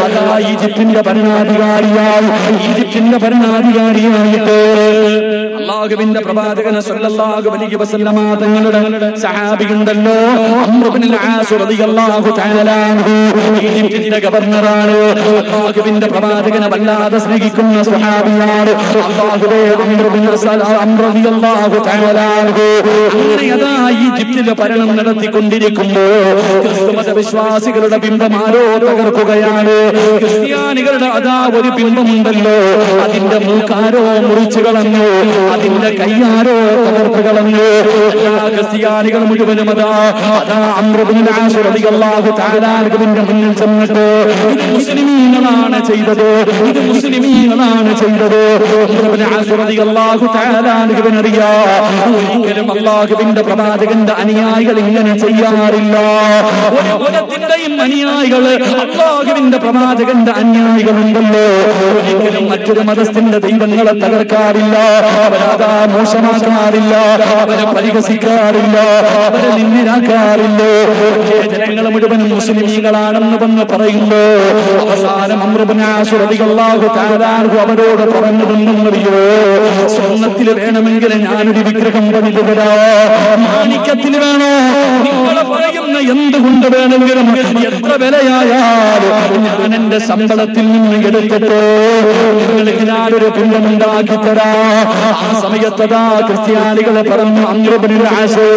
അതാ ഈജിപ്തിന്റെ ഭരണാധികാരിയായി ഈജിപ്തിന്റെ ഭരണാധികാരിയായിട്ട് അള്ളാഹുവിന്റെ പ്രവാചകൻ സല്ലല്ലാഹു അലൈഹി വസല്ലമ തങ്ങളുടെ സഹാബിയുണ്ടല്ലോ അംർ ഇബ്നുൽ ആസ് റളിയല്ലാഹു തആല അൻഹു ഈജിപ്തിന്റെ ഗവർണറാണ് അള്ളാഹുവിന്റെ പ്രവാചകനെ വല്ലാതെ സ്നേഹിക്കുന്ന സ്വഹാബിയാണ് അള്ളാഹുവേ അംർ ഇബ്നുൽ സലാം അംർ റളിയല്ലാഹു തആല അൻഹു അങ്ങനെ അതാ ഈജിപ്തിലെ ഭരണം നടത്തിക്കൊണ്ടിരിക്കുമ്പോ ക്രിസ്തുമത വിശ്വാസികളുടെ ബിംബം ആരോ തകർക്കുകയാണ് ക്രിസ്ത്യാനികളുടെ അതാ ഒരു ബിംബമുണ്ടല്ലോ അതിന്റെ മൂക്കാരോ മുറിച്ചു കളഞ്ഞു അതിന്റെ കയ്യാരോ തകർത്ത് കളഞ്ഞു എല്ലാ ക്രിസ്ത്യാനികൾ മുഴുവനും അതാ അതാ അമ്രബിനാഹു താരാനുവിന്റെ മുന്നിൽ ചെന്നിട്ട് ഇത് മുസ്ലിമീങ്ങളാണ് ചെയ്തത് ഇത് മുസ്ലിമീങ്ങളാണ് ചെയ്തത് അള്ളാഹു താരാനുവിനറിയാ ഒരിക്കലും അള്ളാഹുവിന്റെ പ്രവാചകന്റെ അനുയായികൾ ഇങ്ങനെ ചെയ്യാറില്ല ഒരു കുലത്തിന്റെയും അനുയായികൾ അള്ളാഹുവിന്റെ പ്രവാചകന്റെ അനുയായികളുണ്ടല്ലോ ഒരിക്കലും മറ്റൊരു മതസ്ഥന്റെ ദൈവങ്ങളെ തകർക്കാറില്ല അവരതാ മോശമാക്കാറില്ല അവരെ പരിഹസിക്കാറില്ല അവരെ നിന്നിരാക്കാറില്ല പക്ഷേ ജനങ്ങൾ മുഴുവനും മുസ്ലിമീങ്ങളാണെന്ന് വന്ന് പറയുമ്പോ അവസാനം അമൃതനാശുരതികളാഹു താരാർഹു അവരോട് പറഞ്ഞതെന്നറിയോ സ്വർണത്തിൽ വേണമെങ്കിൽ ഞാനൊരു വിഗ്രഹം പണിതു തരാ മാണിക്യത്തിൽ വേണോ നിങ്ങൾ പറയുന്ന എന്തുകൊണ്ട് വേണമെങ്കിലും എത്ര വിലയായാലും ഞാൻ എന്റെ ശമ്പളത്തിൽ നിന്ന് എടുത്തിട്ട് നിങ്ങൾക്ക് ഞാനൊരു പിണ്ടമുണ്ടാക്കി തരാ ആ സമയത്തതാ ക്രിസ്ത്യാനികളെ പറഞ്ഞു അന്ത്രപനിൽ ആശേ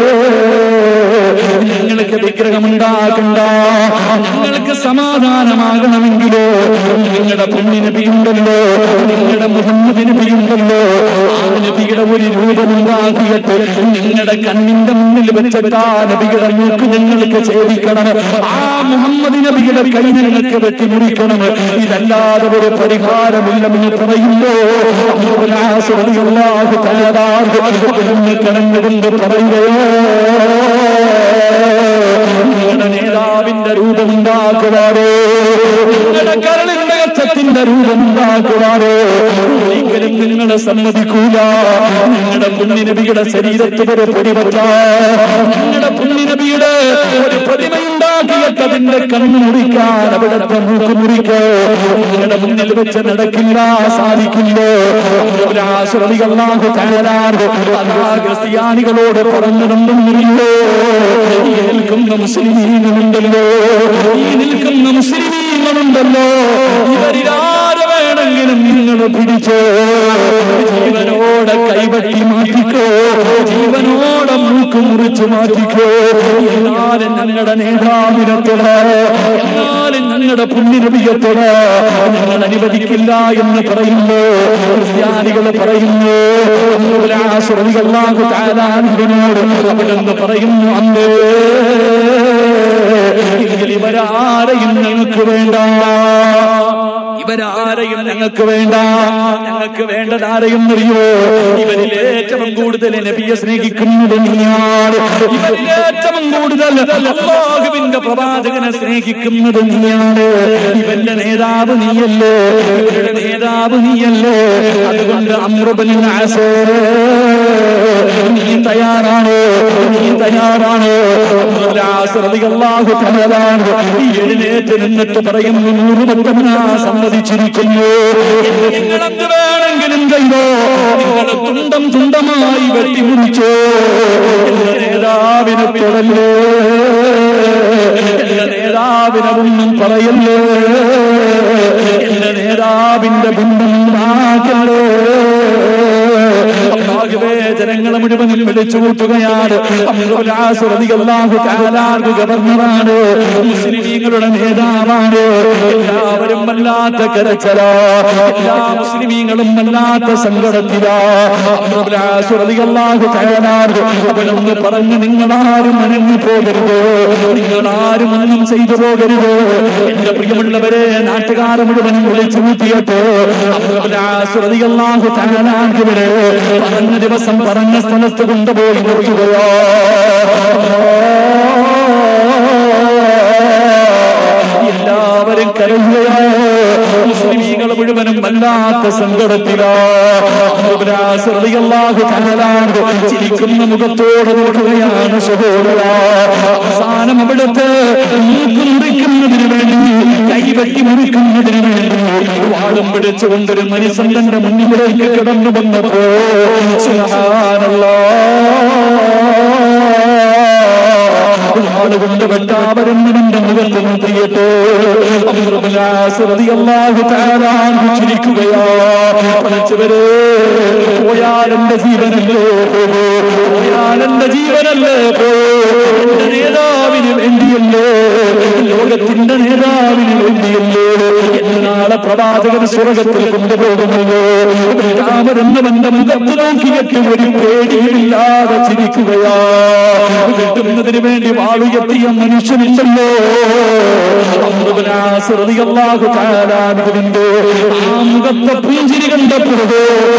ഞങ്ങൾക്ക് വിഗ്രഹമുണ്ടാക്കണ്ട ഞങ്ങൾക്ക് സമാധാനമാകണമെങ്കിലോ നിങ്ങളുടെ പൊന്നിനബിയുണ്ടല്ലോ നിങ്ങളുടെ മുഹമ്മദ് നബിയുണ്ടല്ലോ ആ നബിയുടെ ഒരു രൂപമുണ്ടാക്കിയിട്ട് നിങ്ങളുടെ കണ്ണിന്റെ മുന്നിൽ വെച്ചിട്ട് ആ നബിയുടെ മൂക്ക് ഞങ്ങൾക്ക് ഛേദിക്കണം ആ മുഹമ്മദ് നബിയുടെ കൈ ഞങ്ങൾക്ക് വെട്ടിമുറിക്കണം ഇതല്ലാതെ ഒരു പരിഹാരമില്ലെന്ന് പറയുമ്പോ അല്ലാഹു കടന്നുകൊണ്ട് പറയുകയോ നിങ്ങളുടെ നേതാവിന്റെ രൂപമുണ്ടാക്കുവാറോ നിങ്ങളുടെ കരളിന്റെ കച്ചത്തിന്റെ രൂപമുണ്ടാക്കുവാറോ ഒരിക്കലും നിങ്ങളെ സമ്മതിക്കൂല നിങ്ങളുടെ പുണ്യനബിയുടെ ശരീരത്തിൽ ഒരു പൊടിവച്ച നിങ്ങളുടെ പുണ്യനബിയുടെ ഒരു പ്രതിമയുണ്ടാക്കിയിട്ട് അതിന്റെ കണ്ണ് മുറിക്കാൻ അവിടുത്തെ മൂക്ക് മുറിക്കോ നിങ്ങളുടെ മുന്നിൽ വെച്ച് നടക്കില്ല സാധിക്കില്ലോ ആശ്രമികളാകു തയ്യാറാകു അതാ ക്രിസ്ത്യാനികളോട് പറഞ്ഞിടുന്നില്ലോ ഈ നിൽക്കുന്ന മുസ്ലിമീങ്ങളുണ്ടല്ലോ ഈ നിൽക്കുന്ന മുസ്ലിമീങ്ങളുണ്ടല്ലോ ഇവരിലാരെ വേണമെങ്കിലും നിങ്ങൾ പിടിച്ചോ ജീവനോടെ കൈവട്ടി മാറ്റിക്കോ ജീവനോടെ മൂക്ക് മുറിച്ച് മാറ്റിക്കോ എന്നാലും ഞങ്ങളുടെ നേതാവിനത്തോട് എന്നാലും ഞങ്ങളുടെ പുണ്യനബിയത്തോട് ഞങ്ങൾ അനുവദിക്കില്ല എന്ന് പറയുന്നു ക്രിസ്ത്യാനികൾ പറയുന്നു ശ്രുതികളാകു താലാനുവിനോട് അവരെന്ന് പറയുന്നു അന്നേ എങ്കിൽ ഇവരാരെയും ഞങ്ങൾക്ക് വേണ്ട ഇവരാരെയും ഞങ്ങൾക്ക് വേണ്ട ഞങ്ങൾക്ക് വേണ്ടത് ആരെയും അറിയോ ഇവരിൽ ഏറ്റവും കൂടുതൽ നബിയെ സ്നേഹിക്കുന്നത് നീയാണ് ഇവരിൽ ഏറ്റവും കൂടുതൽ അള്ളാഹുവിന്റെ പ്രവാചകനെ സ്നേഹിക്കുന്നത് നീയാണ് ഇവന്റെ നേതാവ് നീയല്ലേ ഇവരുടെ നേതാവ് നീയല്ലേ അതുകൊണ്ട് അമൃബൻ നീ തയ്യാറാണോ നീ തയ്യാറാണോ അള്ളാഹു തയ്യാറാണ് എഴുന്നേറ്റ് നിന്നിട്ട് പറയുന്നു നൂറ് പത്തമ്മ സമ്മതിച്ചിരിക്കുന്നു നിങ്ങൾ എന്ത് വേണമെങ്കിലും ചെയ്തോ നിങ്ങൾ തുണ്ടം തുണ്ടമായി വെട്ടിമുറിച്ചോ എന്റെ നേതാവിനെ തുടല്ലേ എന്റെ നേതാവിനെ ഒന്നും പറയല്ലേ എന്റെ നേതാവിന്റെ ബിംബം ആക്കല്ലേ അള്ളാഹുവേ ജനങ്ങളെ മുഴുവനും വിളിച്ചു കൂട്ടുകയാണ് അള്ളാഹു താലാഹു ഗവർണറാണ് മുസ്ലിമീങ്ങളുടെ നേതാവാണ് എല്ലാവരും വല്ലാത്ത കരച്ചല എല്ലാ മുസ്ലിമീങ്ങളും വല്ലാത്ത സങ്കടത്തിലാ അള്ളാഹു താലാഹു അവനൊന്ന് പറഞ്ഞു നിങ്ങളാരും അനങ്ങി പോകരുത് നിങ്ങളാരും ഒന്നും ചെയ്തു പോകരുത് എന്റെ പ്രിയമുള്ളവരെ നാട്ടുകാരെ മുഴുവനും വിളിച്ചു കൂട്ടിയിട്ട് അള്ളാഹു താലാഹുവിനെ പറഞ്ഞ ദിവസം പറഞ്ഞ സ്ഥലത്ത് കൊണ്ടുപോയി നിർത്തുകയോ എല്ലാവരും കരയുകയോ മുസ്ലിമീങ്ങൾ മുഴുവനും വല്ലാത്ത സങ്കടത്തിലാ അള്ളാഹു തആലാഹു ചിരിക്കുന്ന മുഖത്തോടെ നോക്കുകയാണ് സഹോദര അവസാനം അവിടുത്തെ മൂക്ക് മുറിക്കുന്നതിന് വേണ്ടി കൈവറ്റി മുറിക്കുന്നതിന് വേണ്ടി വാളും പിടിച്ചുകൊണ്ടൊരു മനുഷ്യൻ തന്റെ മുന്നിലേക്ക് കിടന്നു വന്നപ്പോ സുബ്ഹാനല്ലാഹ് ആളുകൊണ്ട് വെട്ടാവരുന്നവന്റെ മുഖത്ത് നോക്കിയിട്ട് ചിരിക്കുകയാ പഠിച്ചവരെ പോയാലെന്റെ ജീവനല്ലേ പോയാലെന്റെ ജീവനല്ലേ പോ എന്റെ നേതാവിന് വേണ്ടിയല്ലേ ലോകത്തിന്റെ നേതാവിന് വേണ്ടിയല്ലേ എന്ന് നാളെ പ്രവാചകൻ സ്വർഗത്തിൽ കൊണ്ടുപോകുമല്ലോ രാമരെന്നവന്റെ മുഖത്ത് നോക്കിയിട്ട് ഒരു പേടിയില്ലാതെ ചിരിക്കുകയാ കിട്ടുന്നതിന് വേണ്ടി വാളുയർത്തിയ മനുഷ്യനില്ലല്ലോ അള്ളാഹു താലാനുവിന്റെ ആ മുഖത്തെ പുഞ്ചിരി കണ്ടപ്പോഴോ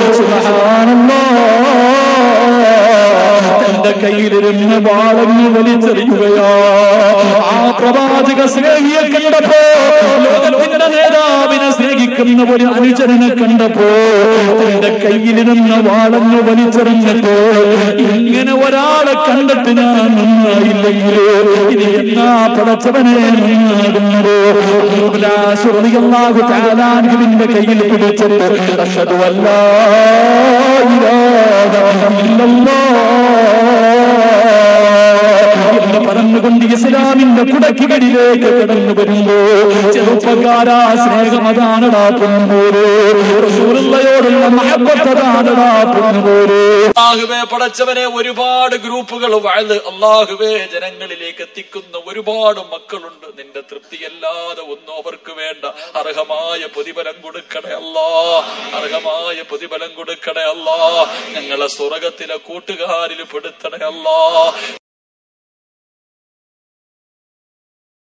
തന്റെ കയ്യിലിരുന്ന വാളങ്ങ് വലിച്ചെറിയുകയോ ആ പ്രവാചക സ്നേഹിയെ കണ്ടപ്പോ ലോകത്തിന്റെ നേതാവിനെ സ്നേഹിക്കുന്ന ഒരു അനുചരനെ കണ്ടപ്പോ തന്റെ കയ്യിലിരുന്ന വാളങ്ങ് വലിച്ചെറിഞ്ഞപ്പോ ഇങ്ങനെ ഒരാളെ കണ്ടിട്ട് ഞാൻ നന്നായില്ലെങ്കിൽ ഇനി എന്നാ പടച്ചവനെ നന്നാകുന്നത് ശ്രുതിയല്ലാഹു താലാൻകുവിന്റെ കയ്യിൽ പിടിച്ചിട്ട് അഷദു അല്ലാ എന്ന് പറഞ്ഞുകൊണ്ട് ഇസ്ലാമിന്റെ കുടക്കികളിലേക്ക് കടന്നു വരുമ്പോ ചെറുപ്പക്കാരാ സ്നേഹം അതാണടാ പൊന്നുപോര് റസൂലുള്ളയോടുള്ള മഹബത്തതാണടാ പൊന്നുപോര് അള്ളാഹുവേ പടച്ചവനെ ഒരുപാട് ഗ്രൂപ്പുകൾ വാഴ്ന്ന് അള്ളാഹുവേ ജനങ്ങളിലേക്ക് എത്തിക്കുന്ന ഒരുപാട് മക്കളുണ്ട് നിന്റെ തൃപ്തിയല്ലാതെ ഒന്നും അവർക്ക് വേണ്ട അർഹമായ പ്രതിഫലം കൊടുക്കണേ അല്ലാ അർഹമായ പ്രതിഫലം കൊടുക്കണേ അല്ലാ ഞങ്ങളെ സ്വർഗത്തിലെ കൂട്ടുകാരിൽ പെടുത്തണേ അല്ലാ